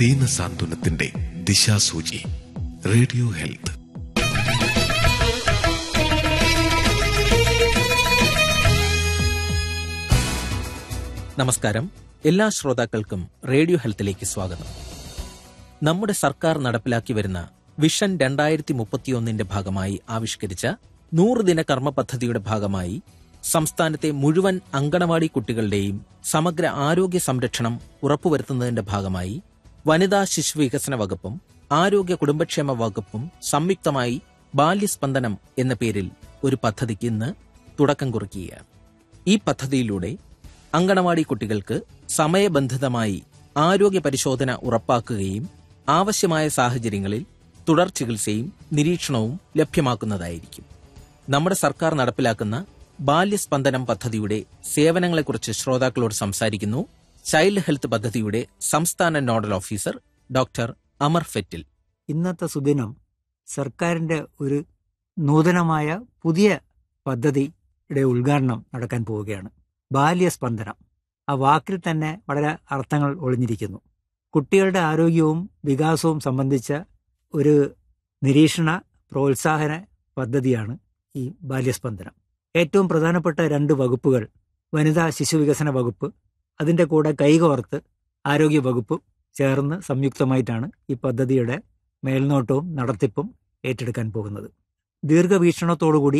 ദീന സാന്ത്വനത്തിന്റെ ദിശാസൂചി radio health നമസ്കാരം എല്ലാ ശ്രോതാക്കൾക്കും റേഡിയോ ഹെൽത്തിലേക്ക് സ്വാഗതം നമ്മുടെ സർക്കാർ നടപ്പിലാക്കി വരുന്ന വിഷൻ രണ്ടായിരത്തി മുപ്പത്തിയൊന്നിന്റെ ഭാഗമായി ആവിഷ്കരിച്ച നൂറ് ദിന കർമ്മ പദ്ധതിയുടെ ഭാഗമായി സംസ്ഥാനത്തെ മുഴുവൻ അങ്കണവാടി കുട്ടികളുടെയും സമഗ്ര ആരോഗ്യ സംരക്ഷണം ഉറപ്പുവരുത്തുന്നതിന്റെ ഭാഗമായി വനിതാ ശിശു വികസന വകുപ്പും ആരോഗ്യ കുടുംബക്ഷേമ വകുപ്പും സംയുക്തമായി ബാല്യസ്പന്ദനം എന്ന പേരിൽ ഒരു പദ്ധതിക്ക് ഇന്ന് തുടക്കം കുറിക്കുകയാണ് ഈ പദ്ധതിയിലൂടെ അങ്കണവാടി കുട്ടികൾക്ക് സമയബന്ധിതമായി ആരോഗ്യ പരിശോധന ഉറപ്പാക്കുകയും ആവശ്യമായ സാഹചര്യങ്ങളിൽ തുടർ ചികിത്സയും നിരീക്ഷണവും ലഭ്യമാക്കുന്നതായിരിക്കും നമ്മുടെ സർക്കാർ നടപ്പിലാക്കുന്ന ബാല്യസ്പന്ദനം പദ്ധതിയുടെ സേവനങ്ങളെക്കുറിച്ച് ശ്രോതാക്കളോട് സംസാരിക്കുന്നു ചൈൽഡ് ഹെൽത്ത് പദ്ധതിയുടെ സംസ്ഥാന nodal officer doctor Amar Fettle ഇന്നത്തെ സുദിനം സർക്കാരിന്റെ ഒരു നൂതനമായ പുതിയ പദ്ധതിയുടെ ഉദ്ഘാടനം നടക്കാൻ പോവുകയാണ് ബാല്യസ്പന്ദനം ആ വാക്കിൽ തന്നെ വളരെ അർത്ഥങ്ങൾ ഒളിഞ്ഞിരിക്കുന്നു കുട്ടികളുടെ ആരോഗ്യവും വികാസവും സംബന്ധിച്ച ഒരു നിരീക്ഷണ പ്രോത്സാഹന പദ്ധതിയാണ് ഈ ബാല്യസ്പന്ദനം ഏറ്റവും പ്രധാനപ്പെട്ട രണ്ട് വകുപ്പുകൾ വനിതാ ശിശു വികസന വകുപ്പ് അതിൻ്റെ കൂടെ കൈകോർത്ത് ആരോഗ്യ വകുപ്പ് ചേർന്ന് സംയുക്തമായിട്ടാണ് ഈ പദ്ധതിയുടെ മേൽനോട്ടവും നടത്തിപ്പും ഏറ്റെടുക്കാൻ പോകുന്നത് ദീർഘവീക്ഷണത്തോടുകൂടി